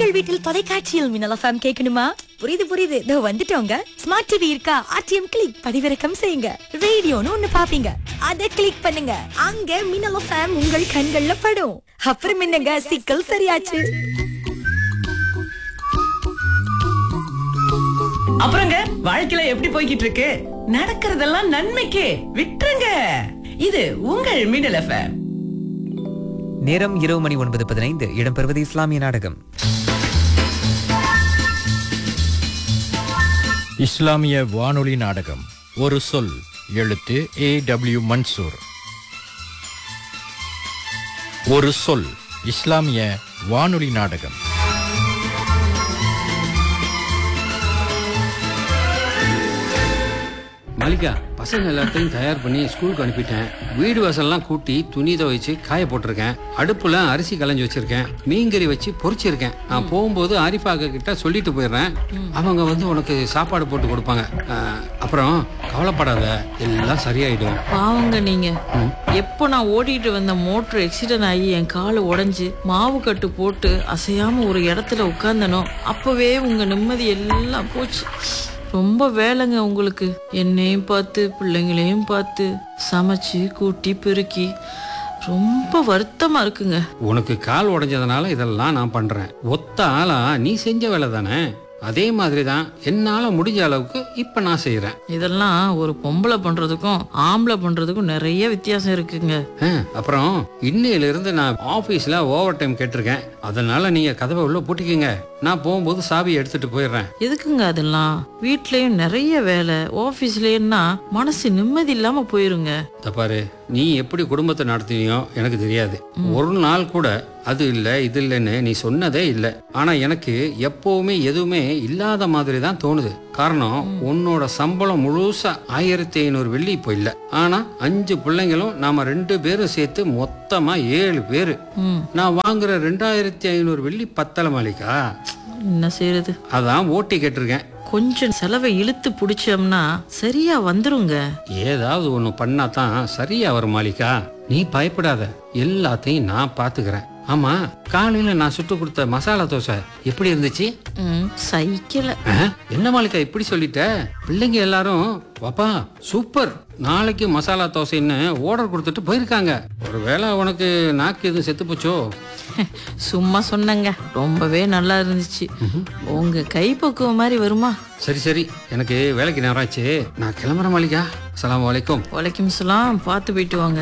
உங்கள் வீட்டில் தொலைக்காட்சியில் மின்னல் எஃப்எம் கேட்கணுமா புரியுது புரியுது இதோ வந்துட்டோங்க ஸ்மார்ட் டிவி இருக்கா ஆர்டிஎம் கிளிக் பதிவிறக்கம் செய்யுங்க ரேடியோன்னு ஒண்ணு பாப்பீங்க அத கிளிக் பண்ணுங்க அங்க மின்னல் எஃப்எம் உங்கள் கண்கள்ல படும் அப்புறம் என்னங்க சிக்கல் சரியாச்சு அப்புறங்க வாழ்க்கையில எப்படி போய்கிட்டு இருக்கு நடக்கிறதெல்லாம் நன்மைக்கே விட்டுருங்க இது உங்கள் மின்னல் எஃப்எம் நேரம் இரவு மணி ஒன்பது பதினைந்து இடம்பெறுவது இஸ்லாமிய நாடகம் இஸ்லாமிய வானொலி நாடகம் ஒரு சொல் எழுத்து ஏ டபிள்யூ மன்சூர் ஒரு சொல் இஸ்லாமிய வானொலி நாடகம் மல்லிகா பசங்க எல்லாத்தையும் தயார் பண்ணி ஸ்கூலுக்கு அனுப்பிட்டேன் வீடு வாசல்லாம் கூட்டி துணி துவைச்சு காய போட்டிருக்கேன் அடுப்புல அரிசி களைஞ்சு வச்சிருக்கேன் மீன்கறி வச்சு பொரிச்சிருக்கேன் நான் போகும்போது ஆரிஃபா அக்கா கிட்ட சொல்லிட்டு போயிடுறேன் அவங்க வந்து உனக்கு சாப்பாடு போட்டு கொடுப்பாங்க அஹ், அப்புறம் கவலைப்படாத எல்லாம் சரியாயிடும் பாவங்க நீங்க எப்போ நான் ஓட்டிட்டு வந்த மோட்டர் எக்ஸிடென்ட் ஆகி என் கால் உடைஞ்சு மாவு கட்டு போட்டு அசையாம ஒரு இடத்துல உட்கார்ந்தனோ அப்பவே உங்க நிம்மதி எல்லாம் போச்சு ரொம்ப வேலைங்க உங்களுக்கு என்னையும் பார்த்து பிள்ளைங்களையும் பார்த்து சமைச்சு கூட்டி பெருக்கி ரொம்ப வருத்தமா இருக்குங்க உனக்கு கால் உடைஞ்சதுனால இதெல்லாம் நான் பண்றேன் ஒத்த ஆளா நீ செஞ்ச வேலை தானே அதே மாதிரி தான் என்னால முடிஞ்ச அளவுக்கு இப்ப நான் செய்யறேன் இதெல்லாம் ஒரு பொம்பளை பண்றதுக்கும் ஆம்பளை பண்றதுக்கும் நிறைய வித்தியாசம் இருக்குங்க ஆ, அப்புறம் இன்னையில இருந்து நான் ஆபீஸ்ல ஓவர் டைம் கேட்டிருக்கேன் அதனால நீங்க கதவை உள்ள பூட்டிக்கங்க நான் போகும்போது சாவி எடுத்துட்டு போயிடுறேன் எதுக்குங்க அதெல்லாம் வீட்லயும் நிறைய வேலை ஆபீஸ்லயும்னா மனசு நிம்மதி இல்லாம போயிருங்க இத பாரு நீ எப்படி குடும்பத்தை நடத்தினியோ எனக்கு தெரியாது ஒரு நாள் கூட அது இல்ல இது இல்லைன்னு நீ சொன்னதே இல்லை ஆனா எனக்கு எப்பவுமே எதுவுமே இல்லாத மாதிரி தான் தோணுது காரணம் உன்னோட சம்பளம் முழுசா ஆயிரத்தி ஐநூறு வெள்ளி இப்போ இல்ல ஆனா அஞ்சு பிள்ளைங்களும் நாம ரெண்டு பேரும் சேர்த்து மொத்தமா ஏழு பேரு ம் நான் வாங்குற ரெண்டாயிரத்தி ஐநூறு வெள்ளி பத்தல மாளிகா என்ன செய்யறது அதான் ஓட்டி கேட்டிருக்கேன் கொஞ்சம் செலவை இழுத்து பிடிச்சோம்னா சரியா வந்துருங்க ஏதாவது ஒன்று பண்ணா தான் சரியா வரும் மாலிகா நீ பயப்படாத எல்லாத்தையும் நான் பாத்துக்கிறேன் ஆமா காலையில நான் சுட்டு கொடுத்த மசாலா தோசை எப்படி இருந்துச்சு ம் சைக்கிள ஆ, என்ன மாலிகா இப்படி சொல்லிட்ட பிள்ளைங்க எல்லாரும் பாப்பா சூப்பர் நாளைக்கு மசாலா தோசைன்னு ஆர்டர் கொடுத்துட்டு போயிருக்காங்க ஒருவேளை உனக்கு நாக்கு எதுவும் செத்து போச்சோ சும்மா சொன்னங்க ரொம்பவே நல்லா இருந்துச்சு உங்க கைப்பக்குவம் மாதிரி வருமா சரி சரி எனக்கு வேலைக்கு நேரம் ஆச்சு நான் கிளம்புறேன் மாலிகா அஸ்ஸலாமு அலைக்கும் வலைக்கும் சலாம் பார்த்து போயிட்டு வாங்க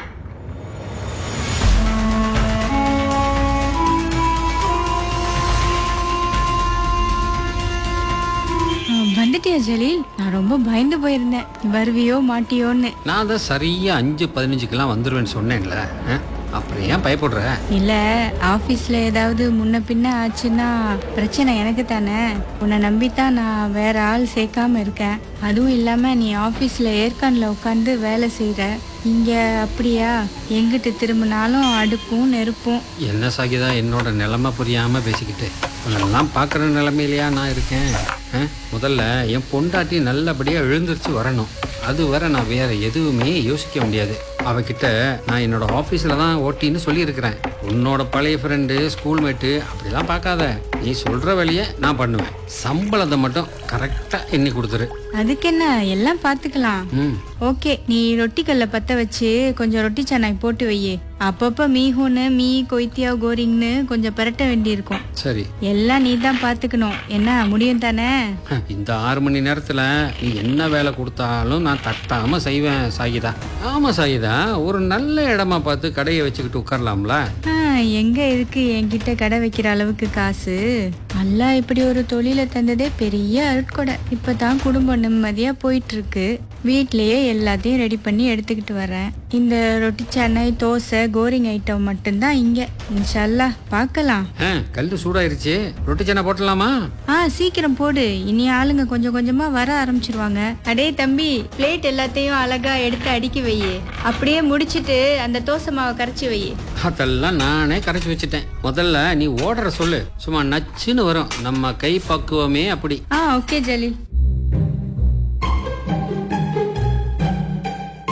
வந்துட்டியா ஜலீல் நான் ரொம்ப பயந்து போயிருந்தேன் நீ வருவியோ மாட்டியோன்னு நான் தான் சரியா அஞ்சு பதினஞ்சுக்கெல்லாம் வந்துருவேன்னு சொன்னேன்ல ஆ? அப்புறம் ஏன் பயப்படுற இல்ல ஆபீஸ்ல ஏதாவது முன்ன பின்ன ஆச்சுன்னா பிரச்சனை எனக்கு தானே உன்னை நம்பித்தான் நான் வேற ஆள் சேர்க்காம இருக்கேன் அதுவும் இல்லாம நீ ஆபீஸ்ல ஏற்கான்ல உட்காந்து வேலை செய்யற இங்க அப்படியா எங்கிட்டு திரும்பினாலும் அடுப்பும் நெருப்பும் என்ன சாகிதா என்னோட நிலைமை புரியாம பேசிக்கிட்டு உன்னெல்லாம் பார்க்குற நிலைமையிலையா நான் இருக்கேன் ஆ? முதல்ல என் பொண்டாட்டி நல்லபடியா எழுந்திருச்சு வரணும் அது வரை நான் வேற எதுவுமே யோசிக்க முடியாது அவகிட்ட நான் என்னோட ஆஃபீஸில் தான் ஓட்டின்னு சொல்லியிருக்கிறேன் உன்னோட பழைய ஃப்ரெண்டு ஸ்கூல்மேட்டு அப்படிலாம் பார்க்காத நீ சொல்கிற வேலையை நான் பண்ணுவேன் சம்பளத்தை மட்டும் கரெக்டாக எண்ணி கொடுத்துரு அதுக்கு என்ன எல்லாம் பாத்துக்கலாம் ம் ஓகே நீ ரொட்டி கல்ல பத்த வச்சு கொஞ்சம் ரொட்டி சன்னாய் போட்டு வையே அப்பப்ப மீஹுன்னு மீ கொய்த்தியா கோரிங்னு கொஞ்சம் பரட்ட வேண்டியிருக்கும் சரி எல்லாம் நீ தான் பாத்துக்கணும் என்ன முடியும் தானே ஹ, இந்த ஆறு மணி நேரத்துல நீ என்ன வேலை கொடுத்தாலும் நான் தட்டாம செய்வேன் சாகிதா ஆமா சாகிதா ஒரு நல்ல இடமா பார்த்து கடையை வச்சுக்கிட்டு உட்காரலாம்ல ஆ, எங்க இருக்கு என்கிட்ட கடை வைக்கிற அளவுக்கு காசு அல்லாஹ் இப்படி ஒரு தொழிலை தந்ததே பெரிய அருட்கொடை இப்பதான் குடும்பம் நிம்மதியா போயிட்டு இருக்கு வீட்லயே எல்லாத்தையும் ரெடி பண்ணி எடுத்துக்கிட்டு வரேன் இந்த ரொட்டி சென்னை தோசை கோரிங் ஐட்டம் மட்டும்தான் இங்க இன்ஷல்லா பார்க்கலாம் ஆ, கல்லு சூடாயிருச்சு ரொட்டி சனை போட்டலாமா ஆ சீக்கிரம் போடு இனி ஆளுங்க கொஞ்சம் கொஞ்சமா வர ஆரம்பிச்சிருவாங்க அடே தம்பி பிளேட் எல்லாத்தையும் அழகா எடுத்து அடுக்கி வையே அப்படியே முடிச்சிட்டு அந்த தோசை மாவை கரைச்சி வையே அதெல்லாம் நானே கரைச்சி வச்சுட்டேன் முதல்ல நீ ஓடுற சொல்லு சும்மா நச்சுன்னு வரும் நம்ம கை பக்குவமே அப்படி ஆ ஓகே ஜலீல்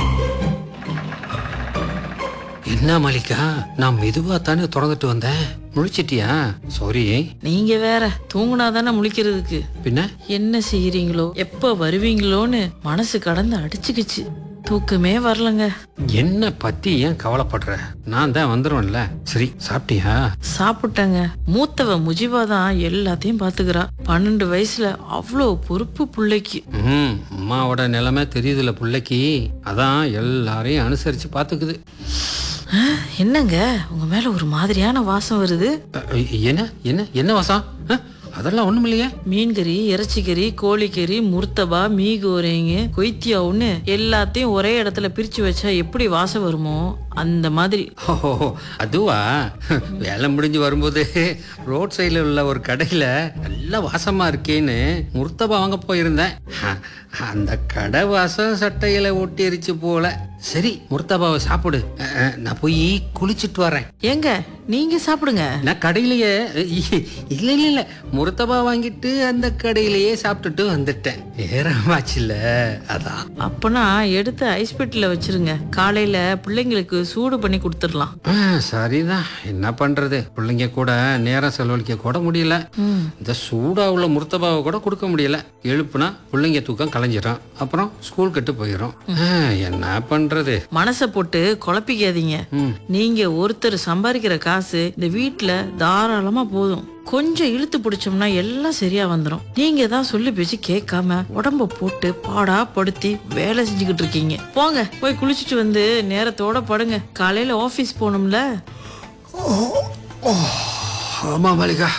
என்ன மலிகா நான் மெதுவா தானே திறந்துட்டு வந்தேன் முழிச்சிட்டியா சாரி நீங்க வேற தூங்குனா தானே முழிக்கிறதுக்கு பின்ன என்ன செய்யறீங்களோ எப்ப வருவீங்களோன்னு மனசு கடந்து அடிச்சுக்கிச்சு தூக்கமே வரலங்க என்ன பத்தி ஏன் கவலைப்படுற நான் தான் வந்துருவேன்ல சரி சாப்பிட்டியா சாப்பிட்டேங்க மூத்தவ முஜிபா தான் எல்லாத்தையும் பாத்துக்கிறா பன்னெண்டு வயசுல அவ்வளோ பொறுப்பு பிள்ளைக்கு ம் அம்மாவோட நிலைமை தெரியுதுல பிள்ளைக்கு அதான் எல்லாரையும் அனுசரிச்சு பாத்துக்குது ஆ, என்னங்க உங்க மேல ஒரு மாதிரியான வாசம் வருது அ, என்ன என்ன என்ன வாசம் அ, அதெல்லாம் ஒண்ணும் இல்லையே மீன் கறி இறைச்சிக்கறி கோழிக்கறி முர்த்தபா மீ கோரைங்க கொய்த்தியாவுன்னு எல்லாத்தையும் ஒரே இடத்துல பிரிச்சு வச்சா எப்படி வாசம் வருமோ அந்த மாதிரி ஓஹோ அதுவா வேலை முடிஞ்சு வரும்போது ரோட் சைடில் உள்ள ஒரு கடையில் நல்ல வாசமா இருக்கேன்னு முர்த்தபா வாங்க போயிருந்தேன் அ, அந்த கடை வாசம் சட்டையில ஒட்டிருச்சு போல சரி முர்த்தபாவை சாப்பிடு அ, அ, நான் போய் குளிச்சிட்டு வரேன் ஏங்க நீங்க சாப்பிடுங்க நான் கடையிலேயே இ- இல்ல இல்ல இல்ல முர்த்தபா வாங்கிட்டு அந்த கடையிலேயே சாப்பிட்டுட்டு வந்துட்டேன் நேரமாச்சுல்ல அதான் அப்பனா எடுத்து ஐஸ் பெட்டில வச்சிருங்க காலையில பிள்ளைங்களுக்கு சூடு பண்ணி கொடுத்துடலாம் ஆ, சரிதான் என்ன பண்றது பிள்ளைங்க கூட நேரம் செலவழிக்க கூட முடியல இந்த சூடா உள்ள முர்த்தபாவை கூட கொடுக்க முடியல எழுப்புனா பிள்ளைங்க தூக்கம் கலைஞ்சிரும் அப்புறம் ஸ்கூல் கட்டு போயிடும் ஆ, என்ன பண்றது மனசை போட்டு குழப்பிக்காதீங்க நீங்க ஒருத்தர் சம்பாதிக்கிற காசு இந்த வீட்ல தாராளமா போதும் கொஞ்சம் இழுத்து பிடிச்சோம்னா எல்லாம் சரியா வந்துடும் நீங்க தான் சொல்லி பேச்சு கேட்காம உடம்ப போட்டு பாடா படுத்தி வேலை செஞ்சுக்கிட்டு இருக்கீங்க போங்க போய் குளிச்சுட்டு வந்து நேரத்தோட படுங்க காலையில ஆபீஸ் போகணும்ல ஆமா மலிகா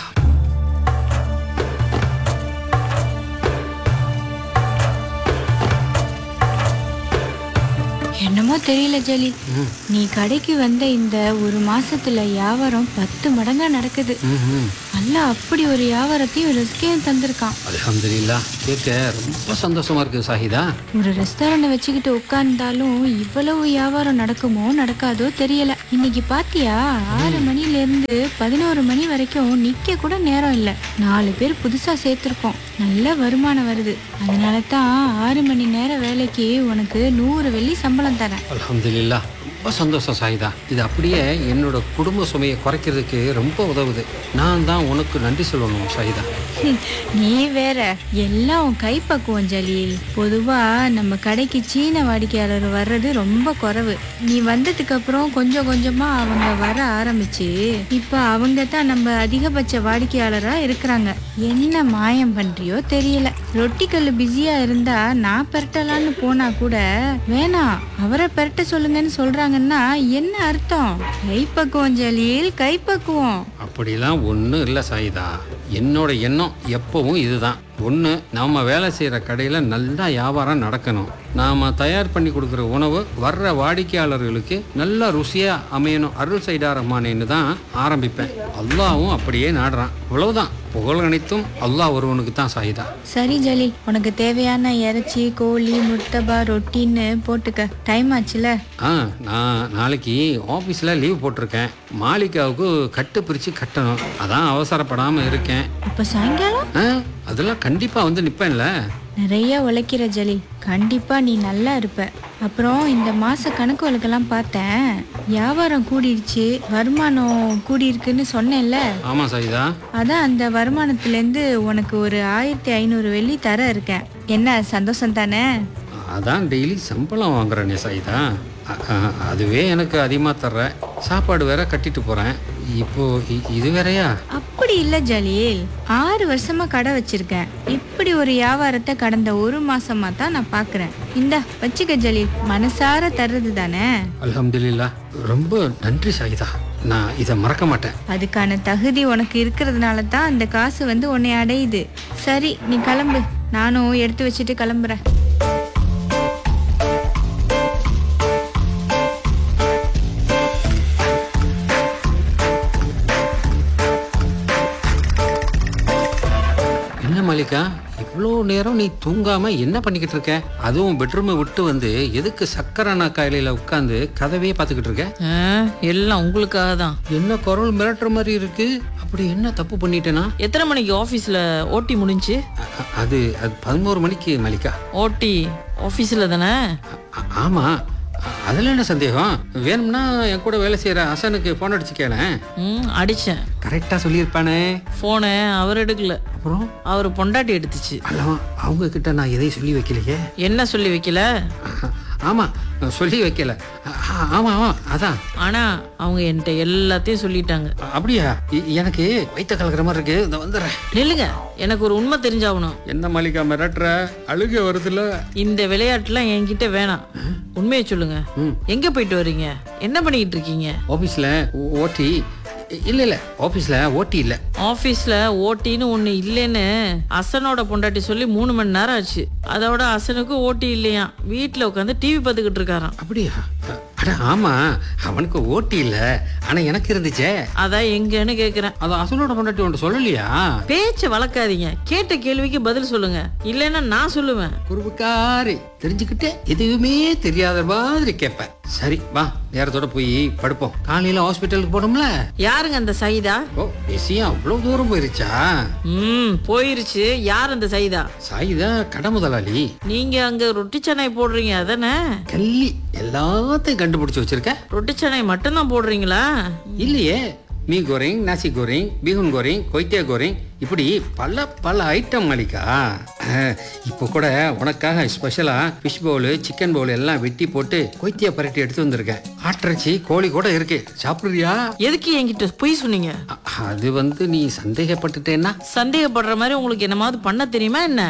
என்னமோ தெரியல ஜலி நீ கடைக்கு வந்த இந்த ஒரு மாசத்துல வியாபாரம் பத்து மடங்கா நடக்குது அல்ல அப்படி ஒரு வியாபாரத்தையும் ரிஸ்கையும் தந்திருக்கான் அல்ஹம்துலில்லா கேட்க ரொம்ப சந்தோஷமா இருக்கு சாஹிதா ஒரு ரெஸ்டாரண்ட் வச்சுக்கிட்டு உட்கார்ந்தாலும் இவ்வளவு வியாபாரம் நடக்குமோ நடக்காதோ தெரியல இன்னைக்கு பாத்தியா ஆறு மணில இருந்து பதினோரு மணி வரைக்கும் நிக்க கூட நேரம் இல்ல நாலு பேர் புதுசா சேர்த்திருக்கோம் நல்ல வருமானம் வருது அதனால தான் ஆறு மணி நேர வேலைக்கு உனக்கு நூறு வெள்ளி சம்பளம் தரேன் அல்ஹம்துலில்லா ரொம்ப சந்தோஷம் சாயிதா இது அப்படியே என்னோட குடும்ப சுமையை குறைக்கிறதுக்கு ரொம்ப உதவுது நான் தான் உனக்கு நன்றி சொல்லணும் சாயிதா ஹம், நீ வேற எல்லாம் உன் கைப்பக்குவம் ஜலீல் பொதுவா நம்ம கடைக்கு சீன வாடிக்கையாளர் வர்றது ரொம்ப குறைவு நீ வந்ததுக்கு அப்புறம் கொஞ்சம் கொஞ்சமா அவங்க வர ஆரம்பிச்சு இப்ப அவங்க தான் நம்ம அதிகபட்ச வாடிக்கையாளரா இருக்கிறாங்க என்ன மாயம் பண்றியோ தெரியல ரொட்டி கல்லு பிஸியா இருந்தா நான் பெரட்டலான்னு போனா கூட வேணாம் அவரை பெரட்ட சொல்லுங்கன்னு சொல்றாங்கன்னா என்ன அர்த்தம் கைப்பக்குவம் ஜலீல் கைப்பக்குவம் அப்படிலாம் ஒன்றும் இல்லை சாயிதா என்னோட எண்ணம் எப்பவும் இதுதான் ஒன்று நாம வேலை செய்கிற கடையில் நல்லா வியாபாரம் நடக்கணும் நாம் தயார் பண்ணி கொடுக்குற உணவு வர்ற வாடிக்கையாளர்களுக்கு நல்ல ருசியாக அமையணும் அருள் சைடா ரஹ்மானேன்னு தான் ஆரம்பிப்பேன் அல்லாவும் அப்படியே நாடுறான் இவ்வளவுதான் புகழ் அனைத்தும் அல்லாஹ் ஒருவனுக்கு தான் சாயிதா சரி ஜலீல் உனக்கு தேவையான இறைச்சி கோழி முட்டபா ரொட்டின்னு போட்டுக்க டைம் ஆச்சுல ஆ நான் நாளைக்கு ஆஃபீஸில் லீவ் போட்டிருக்கேன் மாளிகாவுக்கு கட்டு பிரித்து கட்டணும் அதான் அவசரப்படாமல் இருக்கேன் இப்ப சாயங்காலம் ஆ அதெல்லாம் கண்டிப்பாக வந்து நிற்பேன்ல நிறைய உழைக்கிற ஜலீல் கண்டிப்பா நீ நல்லா இருப்ப அப்புறம் இந்த மாச கணக்கு வழக்கெல்லாம் பார்த்தேன் வியாபாரம் கூடிடுச்சு வருமானம் கூடியிருக்குன்னு சொன்னேன்ல ஆமாம் சாயிதா அதான் அந்த வருமானத்துல இருந்து உனக்கு ஒரு ஆயிரத்தி ஐநூறு வெள்ளி தர இருக்கேன் என்ன சந்தோஷம் தானே அதான் டெய்லி சம்பளம் வாங்குறேனே சாயிதா அ- அ- அதுவே எனக்கு அதிகமாக தர்ற சாப்பாடு வேற கட்டிட்டு போகிறேன் இப்போ இ- இது வேறயா அப்படி இல்ல ஜலீல் ஆறு வருஷமா கடை வச்சிருக்கேன் இப்படி ஒரு வியாபாரத்தை கடந்த ஒரு மாசமா தான் நான் பாக்குறேன் இந்தா வச்சுக்க ஜலீல் மனசார தர்றது தானே அல்ஹம்துலில்லா ரொம்ப நன்றி சாயிதா நான் இதை மறக்க மாட்டேன் அதுக்கான தகுதி உனக்கு இருக்கிறதுனால தான் அந்த காசு வந்து உன்னை அடையுது சரி நீ கிளம்பு நானும் எடுத்து வச்சுட்டு கிளம்புறேன் என்ன மல்லிகா இவ்வளோ நேரம் நீ தூங்காம என்ன பண்ணிக்கிட்டு இருக்க அதுவும் பெட்ரூமை விட்டு வந்து எதுக்கு சக்கரானா காயில உட்காந்து கதவே பார்த்துக்கிட்டு இருக்க ஆ, எல்லாம் உங்களுக்காக தான் என்ன குரல் மிரட்டுற மாதிரி இருக்கு அப்படி என்ன தப்பு பண்ணிட்டேனா எத்தனை மணிக்கு ஆஃபீஸில் ஓட்டி முடிஞ்சு அ- அ- அது அது பதினோரு மணிக்கு மல்லிகா ஓட்டி ஆஃபீஸில் தானே அ- ஆமா அதில் என்ன சந்தேகம் வேணும்னா என் கூட வேலை செய்கிற அசனுக்கு ஃபோன் அடிச்சு கேளேன் ம் அடிச்சேன் கரெக்டாக சொல்லியிருப்பானே போனை அவர் எடுக்கல அப்புறம் அவர் பொண்டாட்டி எடுத்துச்சு அல்ல அவங்க கிட்ட நான் எதையும் சொல்லி வைக்கலையே என்ன சொல்லி வைக்கல ஆமாம் சொல்லி வைக்கல ஆ- ஆமா ஆமா அதான் ஆனா அவங்க என்கிட்ட எல்லாத்தையும் சொல்லிட்டாங்க அப்படியா எ- எனக்கு வயித்த கலக்கிற மாதிரி இருக்கு இந்த வந்துடுறேன் நில்லுங்க எனக்கு ஒரு உண்மை தெரிஞ்சாகணும் என்ன மாளிகா மிரட்டுற அழுக வருதுல இந்த விளையாட்டுலாம் என்கிட்ட வேணாம் உண்மையை சொல்லுங்க எங்க போயிட்டு வர்றீங்க என்ன பண்ணிக்கிட்டு இருக்கீங்க ஆஃபீஸில் ஓட்டி இல்லை இல்லை ஆஃபீஸில் ஓட்டி இல்லை ஆபீஸ்ல ஓட்டின்னு ஒண்ணு இல்லைன்னு அசனோட பொண்டாட்டி சொல்லி மூணு மணி நேரம் ஆச்சு அதோட அசனுக்கு ஓட்டி இல்லையா வீட்டுல உட்காந்து டிவி பார்த்துக்கிட்டு இருக்காராம் அப்படியா அட ஆமா அவனுக்கு ஓட்டி இல்லை ஆனால் எனக்கு இருந்துச்சே அதான் எங்கன்னு கேக்குறேன் அது அசலோட பொண்டாட்டி ஒன்று சொல்லலையா பேச்ச வளர்க்காதீங்க கேட்ட கேள்விக்கு பதில் சொல்லுங்க இல்லைன்னா நான் சொல்லுவேன் குறுவுக்காரி தெரிஞ்சுக்கிட்டு எதுவுமே தெரியாத மாதிரி கேட்பேன் சரி வா நேரத்தோட போய் படுப்போம் காலையில ஹாஸ்பிட்டலுக்கு போகணும்ல யாருங்க அந்த சைதா ஓ விஷயம் அவ்வளோ தூரம் போயிருச்சா ம் போயிருச்சு யார் அந்த சைதா சாயிதா கடை முதலாளி நீங்க அங்க ரொட்டி சென்னை போடுறீங்க அதானே கல்லி எல்லாத்தையும் கண்டுபிடிச்சு வச்சிருக்க ரொட்டி சென்னை மட்டும்தான் போடுறீங்களா இல்லையே மீ கோரிங் நாசி கோரிங் பீகுன் கோரிங் கொய்த்தியா கோரிங் இப்படி பல பல ஐட்டம் மாலிக்கா அஹ், இப்போ கூட உனக்காக ஸ்பெஷலா ஃபிஷ் பவுலு சிக்கன் பவுல் எல்லாம் வெட்டி போட்டு கொய்த்தியா பரட்டி எடுத்து வந்திருக்கேன் ஆட்டிறச்சி கோழி கூட இருக்கு சாப்பிடுறியா எதுக்கு என்கிட்ட பொய் சொன்னீங்க அ- அது வந்து நீ சந்தேகப்பட்டுட்டேன்னா சந்தேகப்படுற மாதிரி உங்களுக்கு என்னமாவது பண்ண தெரியுமா என்ன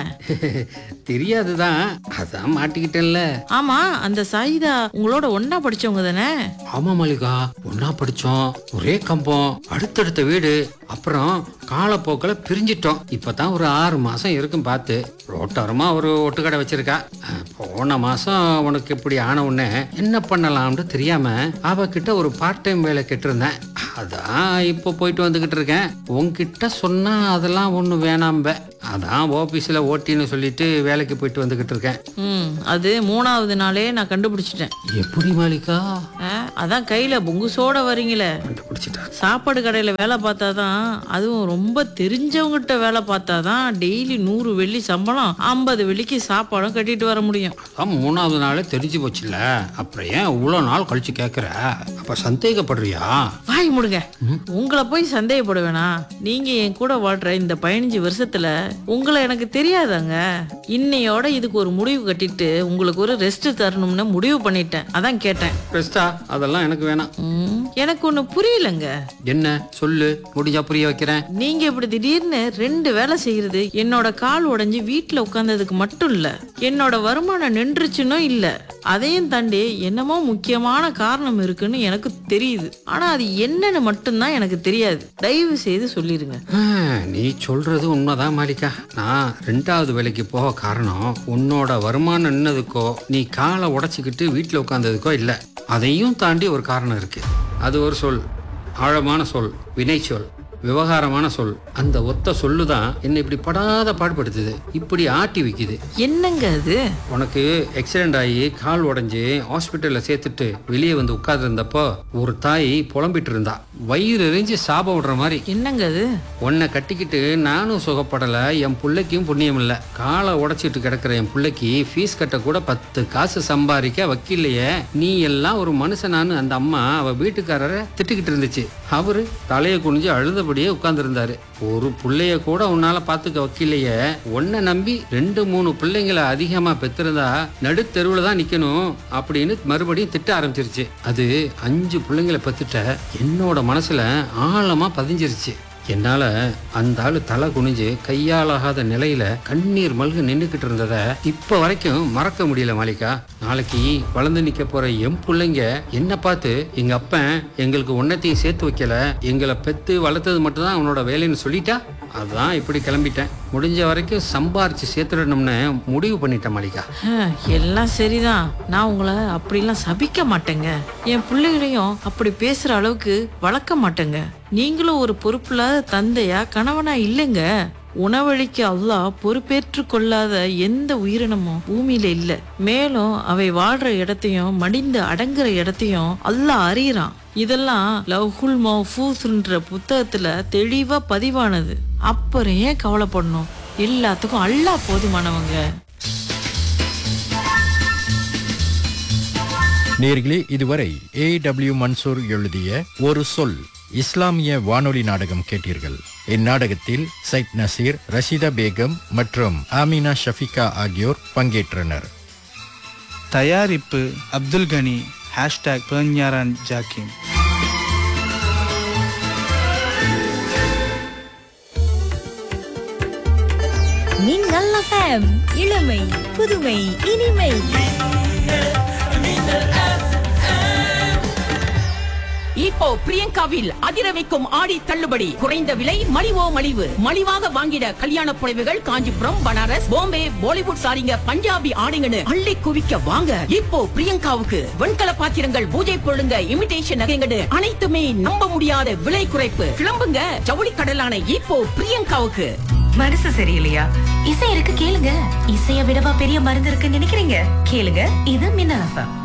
தெரியாதுதான் அதான் மாட்டிக்கிட்டேன்ல ஆமா அந்த சாயிதா உங்களோட ஒண்ணா படிச்சவங்க தானே ஆமா மல்லிகா ஒன்னா படிச்சோம் ஒரே கம்பம் அடுத்தடுத்த வீடு அப்புறம் காலப்போக்கில் பிரிஞ்சிட்டோம் இப்பதான் ஒரு ஆறு மாசம் இருக்கும் பார்த்து ரோட்டாரமா ஒரு ஒட்டுக்கடை வச்சிருக்கா அஹ், போன மாசம் உனக்கு இப்படி ஆன உடனே என்ன பண்ணலாம்னு தெரியாம அவகிட்ட ஒரு பார்ட் டைம் வேலை கேட்டிருந்தேன் அதான் இப்போ போயிட்டு வந்துகிட்டு இருக்கேன் உன்கிட்ட சொன்னா அதெல்லாம் ஒண்ணு வேணாம்ப அதான் ஆபீஸ்ல ஓட்டின்னு சொல்லிட்டு வேலைக்கு போயிட்டு வந்துகிட்டு இருக்கேன் ம் அது மூணாவது நாளே நான் கண்டுபிடிச்சிட்டேன் எப்படி மாலிகா ஆ, அதான் கையில புங்குசோட வரீங்களே கண்டுபிடிச்சிட்டா சாப்பாடு கடையில வேலை பார்த்தாதான் அதுவும் ரொம்ப தெரிஞ்சவங்ககிட்ட வேலை பார்த்தாதான் டெய்லி நூறு வெள்ளி சம்பளம் ஐம்பது வெள்ளிக்கு சாப்பாடும் கட்டிட்டு வர முடியும் அதான் மூணாவது நாளே தெரிஞ்சு போச்சுல்ல அப்புறம் ஏன் இவ்வளோ நாள் கழிச்சு கேட்குற அப்ப சந்தேகப்படுறியா வாய் முடுங்க உங்களை போய் சந்தேகப்பட வேணாம் நீங்க என் கூட வாழ்ற இந்த பதினஞ்சு வருஷத்துல உங்களை எனக்கு தெரியாதாங்க இன்னையோட இதுக்கு ஒரு முடிவு கட்டிட்டு உங்களுக்கு ஒரு ரெஸ்ட் தரணும்னு முடிவு பண்ணிட்டேன் அதான் கேட்டேன் பெஸ்டா அதெல்லாம் எனக்கு வேணாம் ம், எனக்கு ஒண்ணு புரியலங்க என்ன சொல்லு முடிஞ்சா புரிய வைக்கிறேன் நீங்க இப்படி திடீர்னு ரெண்டு வேலை செய்யறது என்னோட கால் உடைஞ்சு வீட்டுல உட்கார்ந்ததுக்கு மட்டும் இல்ல என்னோட வருமானம் நின்றுச்சுன்னும் இல்ல அதையும் தாண்டி என்னமோ முக்கியமான காரணம் இருக்குன்னு எனக்கு தெரியுது ஆனா அது என்னன்னு மட்டும்தான் எனக்கு தெரியாது தயவு செய்து சொல்லிருங்க ஆ, நீ சொல்றது உண்மைதான் மாலிகா நான் ரெண்டாவது வேலைக்கு போக காரணம் உன்னோட வருமானம் நின்னதுக்கோ நீ காலை உடைச்சிக்கிட்டு வீட்டில் உட்காந்ததுக்கோ இல்லை அதையும் தாண்டி ஒரு காரணம் இருக்கு அது ஒரு சொல் ஆழமான சொல் வினை சொல் விவகாரமான சொல் அந்த ஒத்த சொல்லு தான் என்னை இப்படி படாத பாடுபடுத்துது இப்படி ஆட்டி வைக்குது என்னங்க அது உனக்கு ஆக்சிடென்ட் ஆகி கால் உடைஞ்சு ஹாஸ்பிட்டல்ல சேர்த்துட்டு வெளியே வந்து உட்கார்ந்திருந்தப்போ ஒரு தாய் புலம்பிட்டு இருந்தா வயிறு எரிஞ்சு சாபம் விடுற மாதிரி என்னங்க அது உன்னை கட்டிக்கிட்டு நானும் சுகப்படலை என் பிள்ளைக்கும் புண்ணியம் இல்லை காலை உடைச்சிட்டு கிடக்கிற என் பிள்ளைக்கு ஃபீஸ் கட்ட கூட பத்து காசு சம்பாதிக்க வக்கீல்லையே நீ எல்லாம் ஒரு மனுஷனான்னு அந்த அம்மா அவ வீட்டுக்காரரை திட்டிக்கிட்டு இருந்துச்சு அவரு தலையை குனிஞ்சு அழுதபடியே உட்கார்ந்துருந்தாரு ஒரு பிள்ளைய கூட உன்னால பாத்துக்க வக்கீல்லையே உன்னை நம்பி ரெண்டு மூணு பிள்ளைங்களை அதிகமா பெற்றிருந்தா நடுத்தெருவுல தான் நிக்கணும் அப்படின்னு மறுபடியும் திட்ட ஆரம்பிச்சிருச்சு அது அஞ்சு பிள்ளைங்களை பெத்துட்ட என்னோட மனசுல ஆழமா பதிஞ்சிருச்சு என்னால அந்த ஆளு தலை குனிஞ்சு கையாலாகாத நிலையில கண்ணீர் மல்க நின்றுக்கிட்டு இருந்தத இப்ப வரைக்கும் மறக்க முடியல மாலிகா நாளைக்கு வளர்ந்து நிக்க போற எம் பிள்ளைங்க என்ன பார்த்து எங்க அப்பன் எங்களுக்கு ஒன்னத்தையும் சேர்த்து வைக்கல எங்களை பெத்து வளர்த்தது மட்டும்தான் அவனோட வேலைன்னு சொல்லிட்டா அதான் இப்படி கிளம்பிட்டேன் முடிஞ்ச வரைக்கும் சம்பாரிச்சு சேர்த்துடணும்னு முடிவு பண்ணிட்டேன் மாலிகா ஹம், எல்லாம் சரிதான் நான் உங்களை அப்படிலாம் சபிக்க மாட்டேங்க என் பிள்ளைகளையும் அப்படி பேசுற அளவுக்கு வளர்க்க மாட்டேங்க நீங்களும் ஒரு பொறுப்பில்லாத தந்தையா கணவனா இல்லைங்க உணவளிக்க அல்லாஹ் பொறுப்பேற்று கொள்ளாத எந்த உயிரினமும் பூமியில இல்ல மேலும் அவை வாழ்ற இடத்தையும் மடிந்து அடங்குற இடத்தையும் அல்லாஹ் அறியறான் இதெல்லாம் லவ்ஹுல் மௌஃபூஸ்ன்ற புத்தகத்துல தெளிவா பதிவானது அப்புறம் ஏன் கவலைப்படணும் எல்லாத்துக்கும் அல்லாஹ் போதுமானவங்க நேர்களே இதுவரை ஏ டபிள்யூ மன்சூர் எழுதிய ஒரு சொல் இஸ்லாமிய வானொலி நாடகம் கேட்டீர்கள் இந்நாடகத்தில் சைட் நசீர் ரஷீதா பேகம் மற்றும் ஆமினா ஷஃபிகா ஆகியோர் பங்கேற்றனர் தயாரிப்பு அப்துல் கனி ஹேஷ்டாக் பேஞ்ஞாரான் ஜாக்கிம் மின்னல் எஃப்எம் இளமை புதுமை இனிமை இப்போ பிரியங்காவில் அதிர வைக்கும் ஆடி தள்ளுபடி குறைந்த விலை மலிவோ மலிவு மலிவாக வாங்கிட கல்யாண புடவைகள் காஞ்சிபுரம் பனாரஸ் பாம்பே பாலிவுட் சாரிங்க பஞ்சாபி ஆடைங்கன்னு அள்ளி குவிக்க வாங்க இப்போ பிரியங்காவுக்கு வெண்கல பாத்திரங்கள் பூஜை பொருளுங்க இமிடேஷன் நகைங்கன்னு அனைத்துமே நம்ப முடியாத விலை குறைப்பு கிளம்புங்க ஜவுளி கடலான இப்போ பிரியங்காவுக்கு மனசு சரியில்லையா இசை இருக்கு கேளுங்க இசைய விடவா பெரிய மருந்து இருக்குன்னு நினைக்கிறீங்க கேளுங்க இது மின்னல் எஃப்எம்